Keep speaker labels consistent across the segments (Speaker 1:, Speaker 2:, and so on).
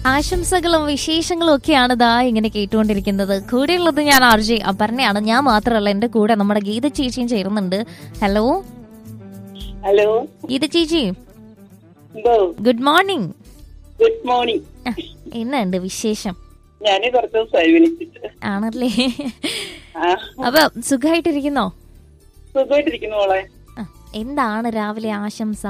Speaker 1: ആശംസകളും വിശേഷങ്ങളും ഒക്കെയാണ് ദാ ഇങ്ങനെ കേട്ടുകൊണ്ടിരിക്കുന്നത് കൂടെയുള്ളത് ഞാൻ ആർ ജെ അപർണയാണ് ഞാൻ മാത്രമല്ല എന്റെ കൂടെ നമ്മുടെ ഗീത ചേച്ചിയും ചേരുന്നുണ്ട് ഹലോ
Speaker 2: ഹലോ
Speaker 1: ഗീത ചേച്ചി
Speaker 2: എന്തോ
Speaker 1: ഗുഡ് മോർണിംഗ്
Speaker 2: ഗുഡ് മോർണിംഗ്
Speaker 1: എന്നുണ്ട് വിശേഷം
Speaker 2: ഞാന് കുറച്ച് ദിവസമായി വിളിച്ചിട്ട്
Speaker 1: ആണല്ലേ
Speaker 2: ആ
Speaker 1: അപ്പൊ സുഖമായിട്ടിരിക്കുന്നോ
Speaker 2: സുഖമായിട്ടിരിക്കുന്നു മോളെ
Speaker 1: ആ, എന്താണ് രാവിലെ ആശംസ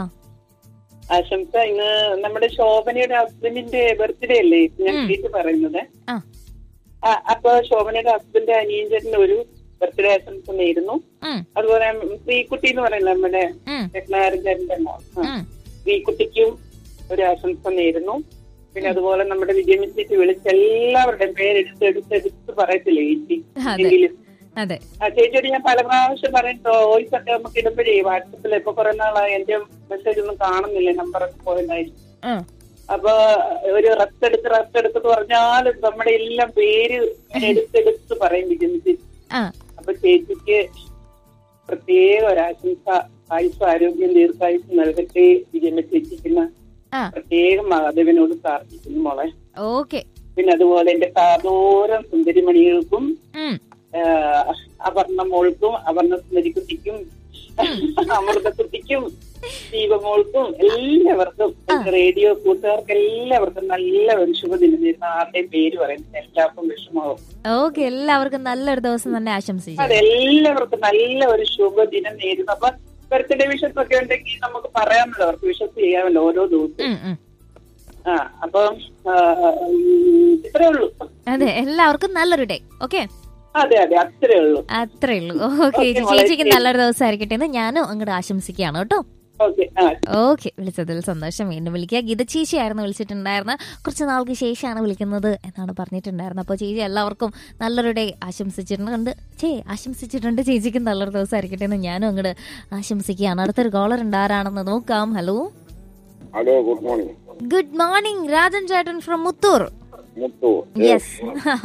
Speaker 2: ആശംസ ഇന്ന് നമ്മുടെ ശോഭനയുടെ ഹസ്ബൻഡിന്റെ ബർത്ത്ഡേ അല്ലേ ഞാൻ
Speaker 1: ഉം.
Speaker 2: വീട്ടിൽ പറയുന്നത്
Speaker 1: ആ
Speaker 2: ആ, അപ്പൊ ശോഭനയുടെ ഹസ്ബൻഡ് അനിയഞ്ചേട്ടന് ഒരു ബർത്ത്ഡേ ആശംസ നേരുന്നു
Speaker 1: ഉം,
Speaker 2: അതുപോലെ ശ്രീകുട്ടി എന്ന് പറയുന്നത് നമ്മുടെ
Speaker 1: ഉം,
Speaker 2: രത്നാരഞ്ചേട്ടന്റെ മോൾ. ആ.
Speaker 1: ഉം.
Speaker 2: ശ്രീകുട്ടിക്കും ഒരു ആശംസ നേരുന്നു പിന്നെ അതുപോലെ നമ്മുടെ വിജയമിച്ചിട്ട് വിളിച്ച് എല്ലാവരുടെയും പേരെടുത്ത് എടുത്ത് എടുത്ത് പറയത്തില്ലേ ചേച്ചി
Speaker 1: അതെ.
Speaker 2: എങ്കിലും
Speaker 1: അതെ
Speaker 2: ആ ചേച്ചിയോട് ഞാൻ പല പ്രാവശ്യം പറഞ്ഞിട്ടോ വോയിസ് ഒക്കെ നമുക്ക് ഇടുമ്പോഴേ വാട്സപ്പിൽ ഇപ്പൊ കുറെ നാളായി എന്റെ മെസ്സേജ് ഒന്നും കാണുന്നില്ല നമ്പറൊക്കെ പോയതായി
Speaker 1: ഉം,
Speaker 2: അപ്പൊ ഒരു റെസ്റ്റ് എടുത്ത് റെസ്റ്റ് എടുത്ത് പറഞ്ഞാലും നമ്മുടെ എല്ലാം പേര് എടുത്തെടുത്ത് പറയും വിജയിച്ച്
Speaker 1: ആ
Speaker 2: അപ്പൊ ചേച്ചിക്ക് പ്രത്യേക ഒരാശംസ ആയുസ് ആരോഗ്യം ദീർഘായുസ് നൽകട്ടെ വിജയമ്മ ചേച്ചിക്കുന്ന
Speaker 1: ആ
Speaker 2: പ്രത്യേകം മഹാദേവനോട് പ്രാർത്ഥിക്കുന്നു മോളെ
Speaker 1: ഓക്കെ
Speaker 2: പിന്നെ അതുപോലെ എന്റെ കാതോരം സുന്ദരിമണികൾക്കും
Speaker 1: ഉം
Speaker 2: ആഹ് അപർണ മോൾക്കും അപർണ സുന്ദരിക്കുട്ടിക്കും അമൃതക്കുട്ടിക്കും ദീപമോൾക്കും എല്ലാവർക്കും എന്റെ റേഡിയോ കൂട്ടുകാർക്ക് എല്ലാവർക്കും നല്ല ഒരു ശുഭദിനം നേരുന്നു ആരുടെയും പേര് പറയുന്നത് എല്ലാവർക്കും വിഷമാവും
Speaker 1: ഓക്കെ എല്ലാവർക്കും നല്ലൊരു ദിവസം തന്നെ ആശംസിച്ചു
Speaker 2: അതെ എല്ലാവർക്കും നല്ല ഒരു ശുഭദിനം നേരുന്നു അപ്പൊ ബർത്ത്ഡേ വിഷസ് ഒക്കെ ഉണ്ടെങ്കിൽ നമുക്ക് പറയാമല്ലോ അവർക്ക് വിഷസ് ചെയ്യാമല്ലോ ഓരോ ദിവസവും
Speaker 1: ഉം, ഉം.
Speaker 2: ആ അപ്പം ആഹ്, ഉം, ഇത്രേ ഉള്ളൂ
Speaker 1: അതെ എല്ലാവർക്കും നല്ലൊരു ഡേ ഓക്കെ
Speaker 2: അതെ അതെ അത്രേ ഉള്ളൂ
Speaker 1: അത്രേ ഉള്ളൂ ഓക്കെ
Speaker 2: Okay,
Speaker 1: ചേച്ചിക്ക്
Speaker 2: വളരെ
Speaker 1: നല്ലൊരു ദിവസം ആയിരിക്കട്ടെ എന്ന് ഞാനും അങ്ങോട്ട് ആശംസിക്കുകയാണ് കേട്ടോ
Speaker 2: ഓക്കെ ആ
Speaker 1: ഓക്കെ വിളിച്ചതിൽ സന്തോഷം വീണ്ടും വിളിക്കുക ഗീത ചേച്ചിയായിരുന്നു വിളിച്ചിട്ടുണ്ടായിരുന്നത് കുറച്ച് നാൾക്ക് ശേഷമാണ് വിളിക്കുന്നത് എന്നാണ് പറഞ്ഞിട്ടുണ്ടായിരുന്നത് അപ്പോൾ ചേച്ചി എല്ലാവർക്കും നല്ലൊരു ഡേ ആശംസിച്ചിട്ടുണ്ട് ചേ ആശംസിച്ചിട്ടുണ്ട് ചേച്ചിക്ക് നല്ലൊരു ദിവസം ആയിരിക്കട്ടെ എന്ന് ഞാനും അങ്ങോട്ട് ആശംസിക്കുകയാണ് അടുത്തൊരു കോളർ ഉണ്ട് ആരാണെന്ന് നോക്കാം hello
Speaker 3: hello good morning
Speaker 1: good morning Rajan ചേട്ടൻ ഫ്രം മുത്തൂർ
Speaker 3: മുത്തു
Speaker 1: യെസ്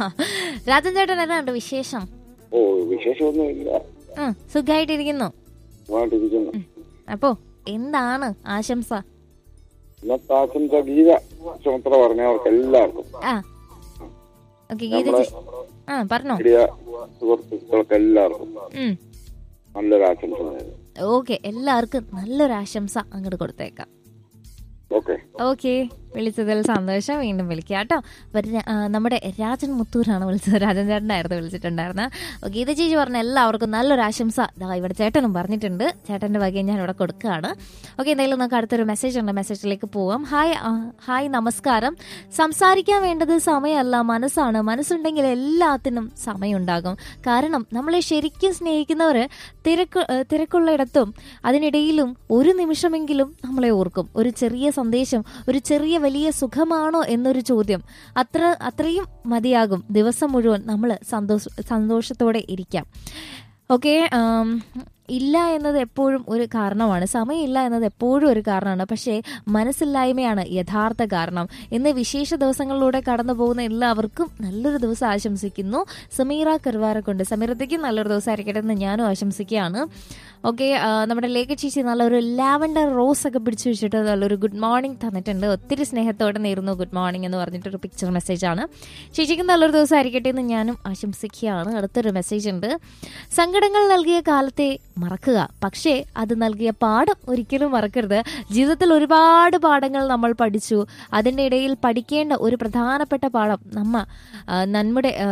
Speaker 1: രാജൻ ചേട്ടൻ എന്നാണ്ട് വിശേഷം
Speaker 3: ഓ വിശേഷമൊന്നുമില്ല
Speaker 1: ഉം, സുഖായിട്ടിരിക്കുന്നു
Speaker 3: സുഖമായിട്ടിരിക്കുന്നു
Speaker 1: അപ്പോ എന്താണ് ആശംസ
Speaker 3: ഇന്നത്തെ ആശംസ ഗീത ചുമത്ര പറഞ്ഞവർക്ക് എല്ലാവർക്കും
Speaker 1: ആ ഓക്കെ ഗീത
Speaker 3: നമ്മുടെ
Speaker 1: ചേച്ചി ആ പറഞ്ഞോ
Speaker 3: പ്രിയ സുഹൃത്തുക്കൾക്ക് എല്ലാവർക്കും
Speaker 1: ഉം
Speaker 3: നല്ലൊരു ആശംസ നേരുന്നു
Speaker 1: ഓക്കെ എല്ലാവർക്കും നല്ലൊരു ആശംസ അങ്ങോട്ട് കൊടുത്തേക്കാം
Speaker 3: ഓക്കെ
Speaker 1: ഓക്കെ വിളിച്ചതിൽ സന്തോഷം വീണ്ടും വിളിക്കുക കേട്ടോ അപ്പം ര- ആ, നമ്മുടെ രാജൻ മുത്തൂരാണ് വിളിച്ചത് രാജൻ ചേട്ടനായിരുന്നു വിളിച്ചിട്ടുണ്ടായിരുന്നത് അപ്പോൾ ഗീത ചേച്ചി പറഞ്ഞ എല്ലാവർക്കും നല്ലൊരു ആശംസ ദാ ഇവിടെ ചേട്ടനും പറഞ്ഞിട്ടുണ്ട് ചേട്ടൻ്റെ വകയും ഞാൻ ഇവിടെ കൊടുക്കുകയാണ് ഓക്കെ എന്തായാലും നമുക്ക് അടുത്തൊരു മെസ്സേജ് ഉണ്ട് മെസ്സേജിലേക്ക് പോവാം ഹായ് ആ, ഹായ് നമസ്കാരം സംസാരിക്കാൻ വേണ്ടത് സമയമല്ല മനസ്സാണ് മനസ്സുണ്ടെങ്കിൽ എല്ലാത്തിനും സമയമുണ്ടാകും കാരണം നമ്മളെ ശരിക്കും സ്നേഹിക്കുന്നവർ തിരക്ക് ഏഹ് തിരക്കുള്ളയിടത്തും അതിനിടയിലും ഒരു നിമിഷമെങ്കിലും നമ്മളെ ഓർക്കും ഒരു ചെറിയ സന്ദേശം ഒരു ചെറിയ വലിയ സുഖമാണോ എന്നൊരു ചോദ്യം അത്ര അത്രയും മതിയാകും ദിവസം മുഴുവൻ നമ്മൾ സന്തോഷ സന്തോഷത്തോടെ ഇരിക്കാം ഓക്കെ ഇല്ല എന്നത് എപ്പോഴും ഒരു കാരണമാണ് സമയമില്ല എന്നത് എപ്പോഴും ഒരു കാരണമാണ് പക്ഷേ മനസ്സില്ലായ്മയാണ് യഥാർത്ഥ കാരണം ഇന്ന് വിശേഷ ദിവസങ്ങളിലൂടെ കടന്നു പോകുന്ന എല്ലാവർക്കും നല്ലൊരു ദിവസം ആശംസിക്കുന്നു സമീറ കരുവാരക്കൊണ്ട് സമീറത്തേക്ക് നല്ലൊരു ദിവസം ആയിരിക്കട്ടെ എന്ന് ഞാനും ആശംസിക്കുകയാണ് ഓക്കെ നമ്മുടെ ലേഖ ചേച്ചി നല്ലൊരു ലാവൻഡർ റോസ് ഒക്കെ പിടിച്ചു വെച്ചിട്ട് നല്ലൊരു ഗുഡ് മോർണിംഗ് തന്നിട്ടുണ്ട് ഒത്തിരി സ്നേഹത്തോടെ നേരുന്നു ഗുഡ് മോർണിംഗ് എന്ന് പറഞ്ഞിട്ടൊരു പിക്ചർ മെസ്സേജ് ആണ് ചേച്ചിക്ക് നല്ലൊരു ദിവസം ആയിരിക്കട്ടെ എന്ന് ഞാനും ആശംസിക്കുകയാണ് അടുത്തൊരു മെസ്സേജ് ഉണ്ട് സങ്കടങ്ങൾ നൽകിയ കാലത്തെ മറക്കുക പക്ഷേ അത് നൽകിയ പാഠം ഒരിക്കലും മറക്കരുത് ജീവിതത്തിൽ ഒരുപാട് പാഠങ്ങൾ നമ്മൾ പഠിച്ചു അതിൻ്റെ ഇടയിൽ പഠിക്കേണ്ട ഒരു പ്രധാനപ്പെട്ട പാഠം നമ്മ ആ, നമ്മുടെ ആ,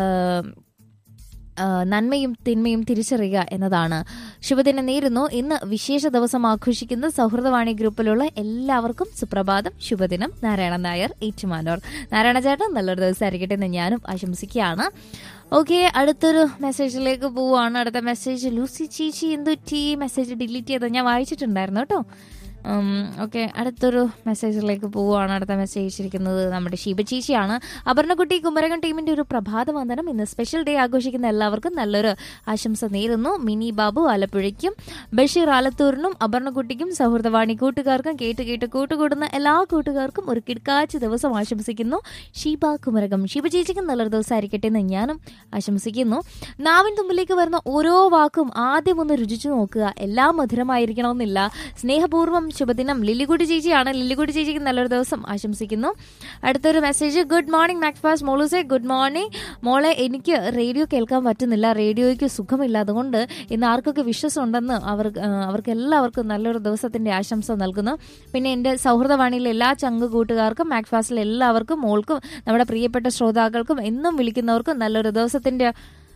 Speaker 1: ആ, നന്മയും തിന്മയും തിരിച്ചറിയുക എന്നതാണ് ശുഭദിനം നേരുന്നു ഇന്ന് വിശേഷ ദിവസം ആഘോഷിക്കുന്ന സൗഹൃദവാണി ഗ്രൂപ്പിലുള്ള എല്ലാവർക്കും സുപ്രഭാതം ശുഭദിനം നാരായണ നായർ ഏറ്റുമാനൂർ നാരായണ ചേട്ടൻ നല്ലൊരു ദിവസം ആയിരിക്കട്ടെ എന്ന് ഞാനും ആശംസിക്കുകയാണ് ഓക്കെ അടുത്തൊരു മെസ്സേജിലേക്ക് പോവുകയാണ് അടുത്ത മെസ്സേജ് ലൂസി ചീച്ചി എന്തു ടീ മെസ്സേജ് ഡിലീറ്റ് ചെയ്ത് ഞാൻ വായിച്ചിട്ടുണ്ടായിരുന്നു കേട്ടോ ഓക്കെ അടുത്തൊരു മെസ്സേജിലേക്ക് പോവുകയാണ് അടുത്ത മെസ്സേജ് അയച്ചിരിക്കുന്നത് നമ്മുടെ ഷീബ ചേച്ചിയാണ് അപർണക്കുട്ടി കുമരകം ടീമിന്റെ ഒരു പ്രഭാത വന്ദനം ഇന്ന് സ്പെഷ്യൽ ഡേ ആഘോഷിക്കുന്ന എല്ലാവർക്കും നല്ലൊരു ആശംസ നേരുന്നു മിനി ബാബു ആലപ്പുഴയ്ക്കും ബഷീർ ആലത്തൂരിനും അപർണക്കുട്ടിക്കും സൗഹൃദവാണി കൂട്ടുകാർക്കും കേട്ട് കേട്ട് കൂട്ടുകൂടുന്ന എല്ലാ കൂട്ടുകാർക്കും ഒരു കിടക്കാച്ച ദിവസം ആശംസിക്കുന്നു ഷീബ കുമരകം ഷീബ ചേച്ചിക്കും നല്ലൊരു ദിവസം ആയിരിക്കട്ടെ എന്ന് ഞാനും ആശംസിക്കുന്നു നാവിൻ തുമ്പിലേക്ക് വരുന്ന ഓരോ വാക്കും ആദ്യം ഒന്ന് രുചിച്ചു നോക്കുക എല്ലാം മധുരമായിരിക്കണമെന്നില്ല സ്നേഹപൂർവ്വം ശുഭദിനം ലില്ലിക്കുട്ടി ചേച്ചിയാണ് ലില്ലിക്കുട്ടി ചേച്ചിക്ക് നല്ലൊരു ദിവസം ആശംസിക്കുന്നു അടുത്തൊരു മെസ്സേജ് ഗുഡ് മോർണിംഗ് മാക്ഫാസ് മോളൂസെ ഗുഡ് മോർണിംഗ് മോളെ എനിക്ക് റേഡിയോ കേൾക്കാൻ പറ്റുന്നില്ല റേഡിയോയ്ക്ക് സുഖമില്ല അതുകൊണ്ട് ഇന്ന് ആർക്കൊക്കെ വിശ്വസം ഉണ്ടെന്ന് അവർ അവർക്ക് എല്ലാവർക്കും നല്ലൊരു ദിവസത്തിന്റെ ആശംസ നൽകുന്നു പിന്നെ എൻ്റെ സൗഹൃദവാണിയിലെ എല്ലാ ചങ്ക് കൂട്ടുകാർക്കും മാക്ഫാസിലെ എല്ലാവർക്കും മോൾക്കും നമ്മുടെ പ്രിയപ്പെട്ട ശ്രോതാക്കൾക്കും എന്നും വിളിക്കുന്നവർക്കും നല്ലൊരു ദിവസത്തിന്റെ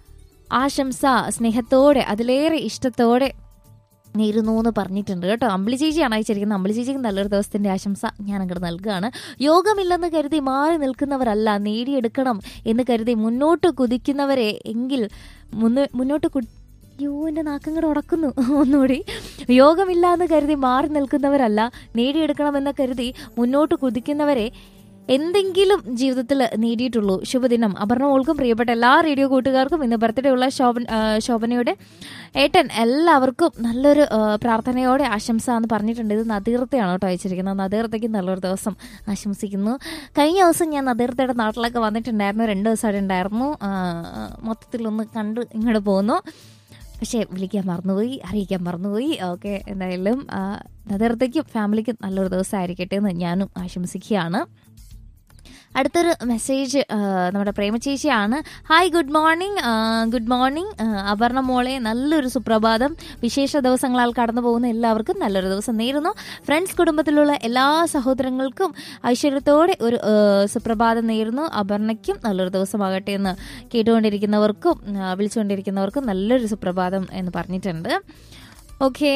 Speaker 1: ആശംസ സ്നേഹത്തോടെ അതിലേറെ ഇഷ്ടത്തോടെ നേരുന്നു എന്ന് പറഞ്ഞിട്ടുണ്ട് കേട്ടോ അമ്പിളി ചേച്ചിയാണ് അയച്ചിരിക്കുന്നത് അമ്പിളി ചേച്ചിക്ക് നല്ലൊരു ദിവസത്തിന്റെ ആശംസ ഞാൻ അങ്ങോട്ട് നൽകുകയാണ് യോഗമില്ലെന്ന് കരുതി മാറി നിൽക്കുന്നവരല്ല നേടിയെടുക്കണം എന്ന് കരുതി മുന്നോട്ട് കുതിക്കുന്നവരെ എങ്കിൽ മുന്നോ- മുന്നോട്ട് കു യോ എൻ്റെ നാക്കങ്ങട് ഉടക്കുന്നു ഒന്നുകൂടി യോഗമില്ല എന്ന് കരുതി മാറി നിൽക്കുന്നവരല്ല നേടിയെടുക്കണമെന്ന് കരുതി മുന്നോട്ട് കുതിക്കുന്നവരെ എന്തെങ്കിലും ജീവിതത്തിൽ നേടിയിട്ടുള്ളൂ ശുഭദിനം അപർണ മോൾക്കും പ്രിയപ്പെട്ട എല്ലാ റേഡിയോ കൂട്ടുകാർക്കും ഇന്ന് ബർത്ത്ഡേ ഉള്ള ശോഭൻ ആ, ശോഭനയുടെ ഏട്ടൻ എല്ലാവർക്കും നല്ലൊരു ആ, പ്രാർത്ഥനയോടെ ആശംസ എന്ന് പറഞ്ഞിട്ടുണ്ട് ഇത് നദീർത്തയാണ് കേട്ടോ അയച്ചിരിക്കുന്നത് നദീർത്തയ്ക്ക് നല്ലൊരു ദിവസം ആശംസിക്കുന്നു കഴിഞ്ഞ ദിവസം ഞാൻ നദീർത്തയുടെ നാട്ടിലൊക്കെ വന്നിട്ടുണ്ടായിരുന്നു രണ്ട് ദിവസം അവിടെ ഉണ്ടായിരുന്നു ആ, മൊത്തത്തിലൊന്ന് കണ്ട് ഇങ്ങോട്ട് പോന്നു പക്ഷേ വിളിക്കാൻ മറന്നുപോയി അറിയിക്കാൻ മറന്നുപോയി ഓക്കെ എന്തായാലും ആ, നദീർത്തയ്ക്കും ഫാമിലിക്കും നല്ലൊരു ദിവസം ആയിരിക്കട്ടെ എന്ന് ഞാനും ആശംസിക്കുകയാണ് അടുത്തൊരു മെസ്സേജ് ആ, നമ്മുടെ പ്രേമചേച്ചിയാണ് hi good morning good morning Aparna മോളെ നല്ലൊരു സുപ്രഭാതം വിശേഷ ദിവസങ്ങളാൽ കടന്നു പോകുന്ന എല്ലാവർക്കും നല്ലൊരു ദിവസം നേരുന്നു ഫ്രണ്ട്സ് കുടുംബത്തിലുള്ള എല്ലാ സഹോദരങ്ങൾക്കും ഐശ്വര്യത്തോടെ ഒരു ആ, സുപ്രഭാതം നേരുന്നു അപർണയ്ക്കും നല്ലൊരു ദിവസമാകട്ടെ എന്ന് കേട്ടുകൊണ്ടിരിക്കുന്നവർക്കും ആ, വിളിച്ചുകൊണ്ടിരിക്കുന്നവർക്കും നല്ലൊരു സുപ്രഭാതം എന്ന് പറഞ്ഞിട്ടുണ്ട് ഓക്കെ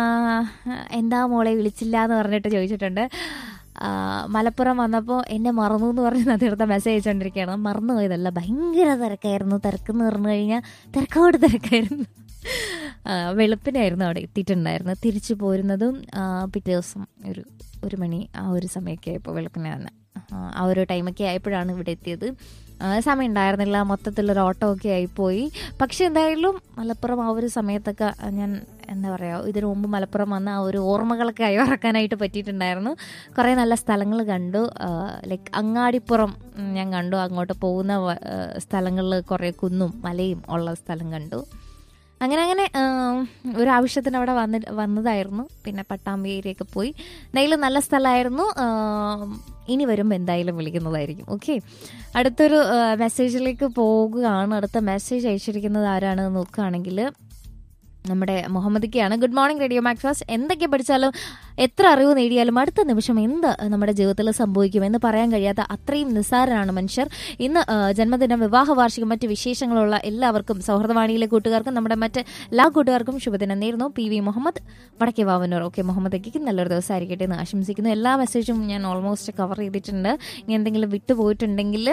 Speaker 1: എന്താ മോളെ വിളിച്ചില്ല എന്ന് പറഞ്ഞിട്ട് ചോദിച്ചിട്ടുണ്ട് ആ, മലപ്പുറം വന്നപ്പോൾ എന്നെ മറന്നു എന്ന് പറഞ്ഞ് നദിർത്ത മെസ്സേജ് അയച്ചുകൊണ്ടിരിക്കുകയാണ് മറന്നു പോയതല്ല ഭയങ്കര തിരക്കായിരുന്നു തിരക്കെന്ന് പറഞ്ഞു കഴിഞ്ഞാൽ തിരക്കോട് തിരക്കായിരുന്നു ആ, വെളുപ്പിനായിരുന്നു അവിടെ എത്തിയിട്ടുണ്ടായിരുന്നു തിരിച്ചു പോരുന്നതും ആ, പിറ്റേ ദിവസം ഒരു ഒരു മണി ആ ഒരു സമയമൊക്കെ ആയപ്പോൾ വെളുപ്പിനാണ് ആ, ആ ഒരു ടൈമൊക്കെ ആയപ്പോഴാണ് ഇവിടെ എത്തിയത് ആ, സമയം ഉണ്ടായിരുന്നില്ല മൊത്തത്തിലൊരു ഓട്ടോ ഒക്കെ ആയിപ്പോയി പക്ഷെ എന്തായാലും മലപ്പുറം ആ ഒരു സമയത്തൊക്കെ ഞാൻ എന്താ പറയുക ഇതിനു മുമ്പ് മലപ്പുറം വന്ന ആ ഒരു ഓർമ്മകളൊക്കെ അയവിറക്കാനായിട്ട് പറ്റിയിട്ടുണ്ടായിരുന്നു കുറേ നല്ല സ്ഥലങ്ങൾ കണ്ടു ലൈക്ക് അങ്ങാടിപ്പുറം ഉം, ഞാൻ കണ്ടു അങ്ങോട്ട് പോകുന്ന വ- ആ, സ്ഥലങ്ങളിൽ കുറേ കുന്നും മലയും ഉള്ള സ്ഥലം കണ്ടു അങ്ങനെ അങ്ങനെ ആ, ഒരു ആവശ്യത്തിന് അവിടെ വന്നി വന്നതായിരുന്നു പിന്നെ പട്ടാമ്പി ഏരിയയൊക്കെ പോയി എന്തായാലും നല്ല സ്ഥലമായിരുന്നു ആ, ഇനി വരുമ്പോൾ എന്തായാലും വിളിക്കുന്നതായിരിക്കും ഓക്കെ അടുത്തൊരു ആ, മെസ്സേജിലേക്ക് പോകുകയാണ് അടുത്ത മെസ്സേജ് അയച്ചിരിക്കുന്നത് ആരാണെന്ന് നോക്കുകയാണെങ്കിൽ നമ്മുടെ മുഹമ്മദിക്കയാണ് ഗുഡ് മോർണിംഗ് റേഡിയോ മാക്ഫാസ് എന്തൊക്കെ പഠിച്ചാലും എത്ര അറിവ് നേടിയാലും അടുത്ത നിമിഷം എന്ത് നമ്മുടെ ജീവിതത്തിൽ സംഭവിക്കുമെന്ന് പറയാൻ കഴിയാത്ത അത്രയും നിസ്സാരനാണ് മനുഷ്യർ ഇന്ന് ആ, ജന്മദിനം വിവാഹ വാർഷികം മറ്റ് വിശേഷങ്ങളുള്ള എല്ലാവർക്കും സൗഹൃദവാണിയിലെ കൂട്ടുകാർക്കും നമ്മുടെ മറ്റ് എല്ലാ കൂട്ടുകാർക്കും ശുഭദിനം നേരുന്നു പി വി മുഹമ്മദ് വടക്കേ വാവനൂർ ഓക്കെ മുഹമ്മദ് അക്കിക്ക് നല്ലൊരു ദിവസം ആയിരിക്കട്ടെ എന്ന് ആശംസിക്കുന്നു എല്ലാ മെസ്സേജും ഞാൻ ഓൾമോസ്റ്റ് കവർ ചെയ്തിട്ടുണ്ട് ഇനി എന്തെങ്കിലും വിട്ടുപോയിട്ടുണ്ടെങ്കിൽ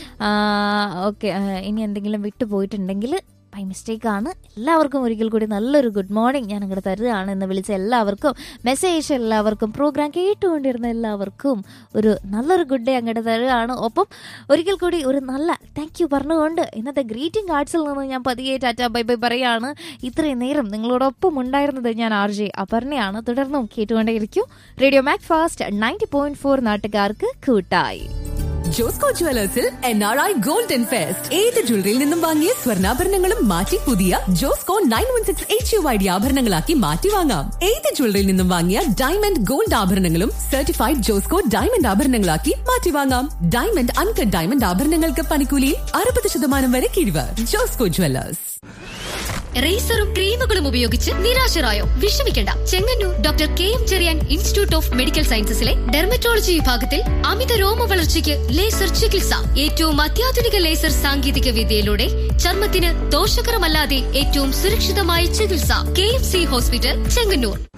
Speaker 1: ഓക്കെ ഇനി എന്തെങ്കിലും വിട്ടുപോയിട്ടുണ്ടെങ്കിൽ ബൈ മിസ്റ്റേക്ക് ആണ് എല്ലാവർക്കും ഒരിക്കൽ കൂടി നല്ലൊരു ഗുഡ് മോർണിംഗ് ഞാൻ അങ്ങോട്ട് തരുകയാണ് എന്ന് വിളിച്ച എല്ലാവർക്കും മെസ്സേജ് എല്ലാവർക്കും പ്രോഗ്രാം കേട്ടുകൊണ്ടിരുന്ന എല്ലാവർക്കും ഒരു നല്ലൊരു ഗുഡ് ഡേ അങ്ങോട്ട് തരുകയാണ് ഒപ്പം ഒരിക്കൽ കൂടി ഒരു നല്ല താങ്ക് യു പറഞ്ഞുകൊണ്ട് ഇന്നത്തെ ഗ്രീറ്റിംഗ് കാർഡ്സിൽ നിന്ന് ഞാൻ പതിയെ ടാറ്റ ബൈ ബൈ പറയാണ് ഇത്രയും നേരം നിങ്ങളോടൊപ്പം ഉണ്ടായിരുന്നത് ഞാൻ ആർ ജെ അപർണയാണ് തുടർന്നും കേട്ടുകൊണ്ടേയിരിക്കും radio Macfast ninety point four നാട്ടുകാർക്ക് കൂട്ടായി
Speaker 4: ജോസ്കോ ജുവലേഴ്സിൽ N R I golden fest ഏത് ജ്വല്ലറിയിൽ നിന്നും വാങ്ങിയ സ്വർണ്ണാഭരണങ്ങളും മാറ്റി പുതിയ Josco nine one six H U I D ആഭരണങ്ങളാക്കി മാറ്റി വാങ്ങാം ഏത് ജ്വല്ലറിയിൽ നിന്നും വാങ്ങിയ ഡയമണ്ട് ഗോൾഡ് ആഭരണങ്ങളും സർട്ടിഫൈഡ് ജോസ്കോ ഡയമണ്ട് ആഭരണങ്ങളാക്കി മാറ്റി വാങ്ങാം ഡയമണ്ട് അൺകട്ട് ഡയമണ്ട് ആഭരണങ്ങൾക്ക് പണിക്കൂലിയിൽ അറുപത് ശതമാനം വരെ കിഴിവ് ജോസ്കോ ജുവലേഴ്സ്
Speaker 5: റേസറും ക്രീമുകളും ഉപയോഗിച്ച് നിരാശരായോ വിഷമിക്കേണ്ട Chengannur doctor K M Cherian institute of medical സയൻസസിലെ ഡെർമറ്റോളജി വിഭാഗത്തിൽ അമിത രോമ വളർച്ചയ്ക്ക് ലേസർ ചികിത്സ ഏറ്റവും അത്യാധുനിക ലേസർ സാങ്കേതിക വിദ്യയിലൂടെ ചർമ്മത്തിന് ദോഷകരമല്ലാതെ ഏറ്റവും സുരക്ഷിതമായ ചികിത്സ K M C hospital Chengannur